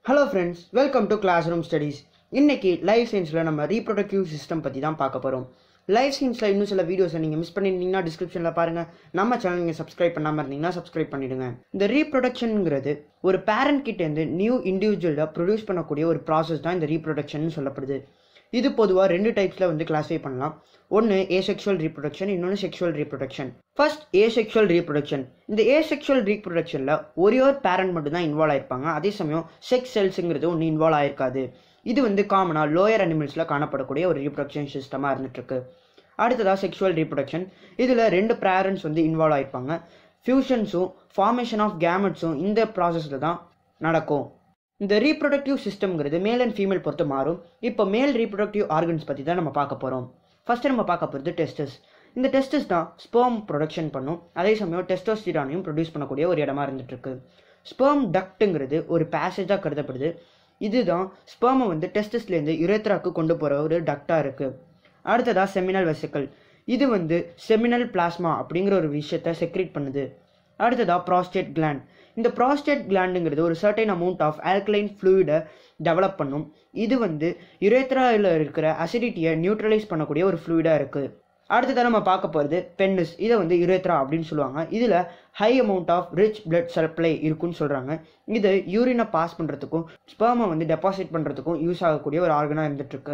hello friends welcome to classroom studies இன்னைக்கு life சயின்ஸில் நம்ம ரீப்ரொடக்டிவ் சிஸ்டம் பற்றி தான் பார்க்க போகிறோம் லைஃப் சயின்ஸில் இன்னும் சில வீடியோஸை நீங்கள் மிஸ் பண்ணியிருந்தீங்கன்னா டிஸ்கிரிப்ஷனில் பாருங்கள் நம்ம சேனல் நீங்கள் சப்ஸ்கிரைப் பண்ணாமல் இருந்தீங்கன்னா சப்ஸ்கிரைப் பண்ணிடுங்க இந்த ரீப்ரொடக்ஷனுங்கிறது ஒரு பேரண்ட் கிட்டேருந்து நியூ இண்டிவிஜுவலாக ப்ரொடியூஸ் பண்ணக்கூடிய ஒரு ப்ராசஸ் தான் இந்த ரீப்ரொடக்ஷன் சொல்லப்படுது இது பொதுவாக ரெண்டு டைப்ஸில் வந்து கிளாஸிஃபை பண்ணலாம் ஒன்று ஏசெக்ஷுவல் ரீப்ரொடக்ஷன் இன்னொன்று sexual reproduction first asexual reproduction இந்த ஏசெக்ஷுவல் ரீப்ரொடக்ஷனில் ஒரே ஒரு பேரண்ட் மட்டும் தான் இன்வால்வ் ஆயிருப்பாங்க அதே சமயம் செக்ஸ் செல்ஸுங்கிறது ஒன்று இன்வால்வ் ஆயிருக்காது இது வந்து காமனாக லோயர் அனிமல்ஸில் காணப்படக்கூடிய ஒரு ரீப்ரொடக்ஷன் சிஸ்டமாக இருந்துட்டுருக்கு அடுத்ததாக செக்ஷுவல் ரீப்ரொடக்ஷன் இதில் ரெண்டு பேரண்ட்ஸ் வந்து இன்வால்வ் ஆயிருப்பாங்க ஃபியூஷன்ஸும் ஃபார்மேஷன் ஆஃப் கேமெட்ஸும் இந்த ப்ராசஸில் தான் நடக்கும் இந்த ரீப்ரொடக்டிவ் சிஸ்டம்ங்கிறது மேல் அண்ட் ஃபீமேல் பொறுத்து மாறும் இப்போ மேல் ரீப்ரொடக்டிவ் ஆர்கன்ஸ் பற்றி தான் நம்ம பார்க்க போகிறோம் ஃபர்ஸ்ட் நம்ம பார்க்க போகிறது டெஸ்டஸ் இந்த டெஸ்டஸ் தான் ஸ்பெர்ம் ப்ரொடக்ஷன் பண்ணும் அதே சமயம் டெஸ்டோஸ்டிரானையும் ப்ரொடியூஸ் பண்ணக்கூடிய ஒரு இடமா இருந்துட்டு இருக்கு ஸ்பெர்ம் டக்ட்டுங்கிறது ஒரு பேசேஜாக கருதப்படுது இதுதான் ஸ்பெர்மை வந்து டெஸ்டஸ்லேருந்து யுரேத்ராக்கு கொண்டு போகிற ஒரு டக்டாக இருக்குது அடுத்ததாக செமினல் வெசிக்கல் இது வந்து செமினல் பிளாஸ்மா அப்படிங்கிற ஒரு விஷயத்தை செக்ரேட் பண்ணுது அடுத்ததாக ப்ராஸ்டேட் கிளாண்ட் இந்த ப்ராஸ்டேட் கிளாண்டுங்கிறது ஒரு சர்டைன் அமௌண்ட் ஆஃப் ஆல்கலைன் ஃப்ளூயிடை டெவலப் பண்ணும் இது வந்து யுரேத்ராவில் இருக்கிற அசிடிட்டியை நியூட்ரலைஸ் பண்ணக்கூடிய ஒரு ஃப்ளூயிடாக இருக்குது அடுத்ததாக நம்ம பார்க்க போகிறது பென்னிஸ் இதை வந்து யுரேத்ரா அப்படின்னு சொல்லுவாங்க இதில் high amount of rich blood supply இருக்குன்னு சொல்கிறாங்க இது யூரினை பாஸ் பண்ணுறதுக்கும் ஸ்பெர்மை வந்து டெபாசிட் பண்ணுறதுக்கும் யூஸ் ஆகக்கூடிய ஒரு ஆர்கனாக இருந்துகிட்ருக்கு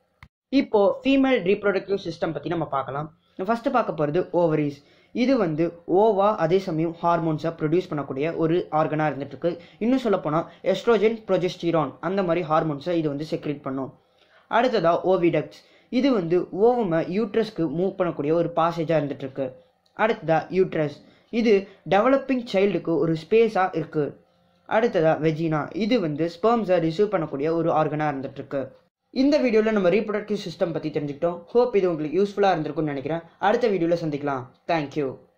இப்போ ஃபீமேல் ரீப்ரொடக்டிவ் சிஸ்டம் பற்றி நம்ம பார்க்கலாம் ஃபஸ்ட்டு பார்க்க போகிறது ஓவரிஸ் இது வந்து ஓவா அதே சமயம் ஹார்மோன்ஸை ப்ரொடியூஸ் பண்ணக்கூடிய ஒரு ஆர்கனாக இருந்துகிட்ருக்கு இன்னும் சொல்லப்போனால் எஸ்ட்ரோஜன் ப்ரொஜெஸ்டிரான் அந்த மாதிரி ஹார்மோன்ஸை இது வந்து செக்ரேட் பண்ணும் அடுத்ததாக ஓவிடக்ஸ் இது வந்து ஓவமை யூட்ரஸ்க்கு மூவ் பண்ணக்கூடிய ஒரு பாசேஜாக இருந்துகிட்ருக்கு அடுத்ததாக யூட்ரஸ் இது டெவலப்பிங் சைல்டுக்கு ஒரு ஸ்பேஸாக இருக்குது அடுத்ததாக வெஜினா இது வந்து ஸ்பெர்ம்ஸை ரிசீவ் பண்ணக்கூடிய ஒரு ஆர்கனாக இருந்துகிட்ருக்கு இந்த வீடியோவில் நம்ம ரீப்ரொடக்டிவ் சிஸ்டம் பற்றி தெரிஞ்சுக்கிட்டோம் ஹோப் இது உங்களுக்கு யூஸ்ஃபுல்லாக இருந்திருக்கும்னு நினைக்கிறேன் அடுத்த வீடியோவில் சந்திக்கலாம் தேங்க்யூ